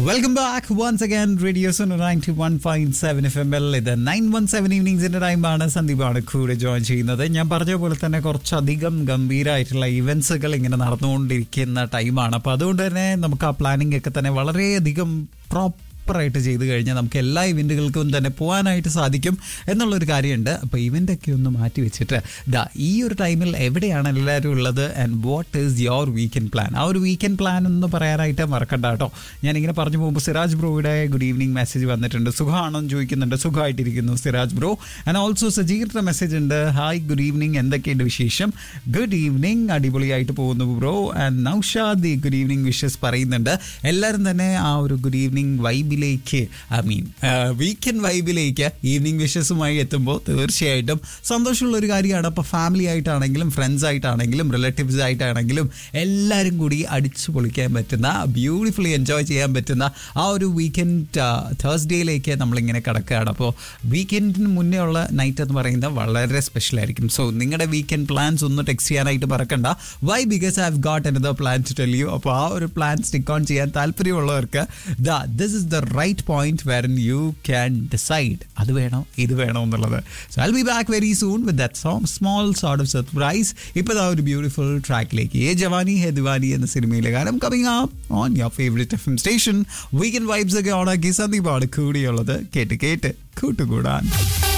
welcome back once again radio ninety one point seven F M എൽ ഇത് nine one seven ഈവനിങ്സിന്റെ ടൈമാണ് സന്ദീപാണ് കൂടെ ജോയിൻ ചെയ്യുന്നത് ഞാൻ പറഞ്ഞ പോലെ തന്നെ കുറച്ചധികം ഗംഭീരമായിട്ടുള്ള ഇവന്റ്സുകൾ ഇങ്ങനെ നടന്നുകൊണ്ടിരിക്കുന്ന ടൈമാണ് അപ്പോൾ അതുകൊണ്ട് തന്നെ നമുക്ക് ആ പ്ലാനിംഗ് ഒക്കെ തന്നെ വളരെയധികം പ്രോപ്പർ പ്രോപ്പറായിട്ട് ചെയ്ത് കഴിഞ്ഞാൽ നമുക്ക് എല്ലാ ഇവൻറ്റുകൾക്കും തന്നെ പോകാനായിട്ട് സാധിക്കും എന്നുള്ളൊരു കാര്യമുണ്ട് അപ്പോൾ ഇവൻ്റൊക്കെ ഒന്ന് മാറ്റി വെച്ചിട്ട് ദാ ഈ ഒരു ടൈമിൽ എവിടെയാണ് എല്ലാവരും ഉള്ളത് and what is your weekend plan ആ ഒരു വീക്കെൻഡ് പ്ലാൻ എന്ന് പറയാനായിട്ട് മറക്കണ്ട കേട്ടോ ഞാനിങ്ങനെ പറഞ്ഞു പോകുമ്പോൾ സിറാജ് ബ്രോയുടെ ഗുഡ് ഈവനിങ് മെസ്സേജ് വന്നിട്ടുണ്ട് സുഖമാണോ എന്ന് ചോദിക്കുന്നുണ്ട് സുഖമായിട്ടിരിക്കുന്നു സിറാജ് ബ്രോ ആൻഡ് ഓൾസോ സജീറിൻ്റെ മെസ്സേജ് ഉണ്ട് ഹായ് ഗുഡ് ഈവനിങ് എന്തൊക്കെയുണ്ട് വിശേഷം ഗുഡ് ഈവനിങ് അടിപൊളിയായിട്ട് പോകുന്നു bro and Naushad good evening wishes പറയുന്നുണ്ട് എല്ലാവരും തന്നെ ആ ഒരു ഗുഡ് ഈവനിങ് വൈബിലേക്ക് ഐ മീൻ വീക്കെൻഡ് വൈബിലേക്ക് ഈവനിങ് വിഷസുമായി എത്തുമ്പോൾ തീർച്ചയായിട്ടും സന്തോഷമുള്ള ഒരു കാര്യമാണ് അപ്പോൾ ഫാമിലി ആയിട്ടാണെങ്കിലും ഫ്രണ്ട്സ് ആയിട്ടാണെങ്കിലും റിലേറ്റീവ്സ് ആയിട്ടാണെങ്കിലും എല്ലാവരും കൂടി അടിച്ചു പൊളിക്കാൻ പറ്റുന്ന ബ്യൂട്ടിഫുള്ളി എൻജോയ് ചെയ്യാൻ പറ്റുന്ന ആ ഒരു വീക്കെൻഡ് തേഴ്സ്ഡേയിലേക്ക് നമ്മളിങ്ങനെ കിടക്കുകയാണ് അപ്പോൾ വീക്കെൻഡിന് മുന്നേ ഉള്ള നൈറ്റ് എന്ന് പറയുന്നത് വളരെ സ്പെഷ്യൽ ആയിരിക്കും സോ നിങ്ങളുടെ വീക്കെൻഡ് പ്ലാൻസ് ഒന്ന് ടെക്സ്റ്റ് ചെയ്യാനായിട്ട് മറക്കണ്ട why because I have got another plan to tell you അപ്പോൾ ആ ഒരു പ്ലാൻ സ്റ്റിക്ക് ഓൺ ചെയ്യാൻ താല്പര്യമുള്ളവർക്ക് the this is the right point where you can decide അത് വേണോ ഇത് വേണോ എന്നുള്ളത് so I be back very soon with that song small sort of surprise ഇപ്പോൾ ആ ഒരു ബ്യൂട്ടിഫുൾ ട്രാക്കിലേക്ക് ഏ ജവാനി ഹെ ദിവാനി എന്ന സിനിമയിലെ ഗാനം coming up on your favourite F M station weekend vibes ഒക്കെ ഓണാക്കി സന്ദീപാണ് കൂടിയുള്ളത് കേട്ട് കേട്ട് കൂട്ടുകൂടാൻ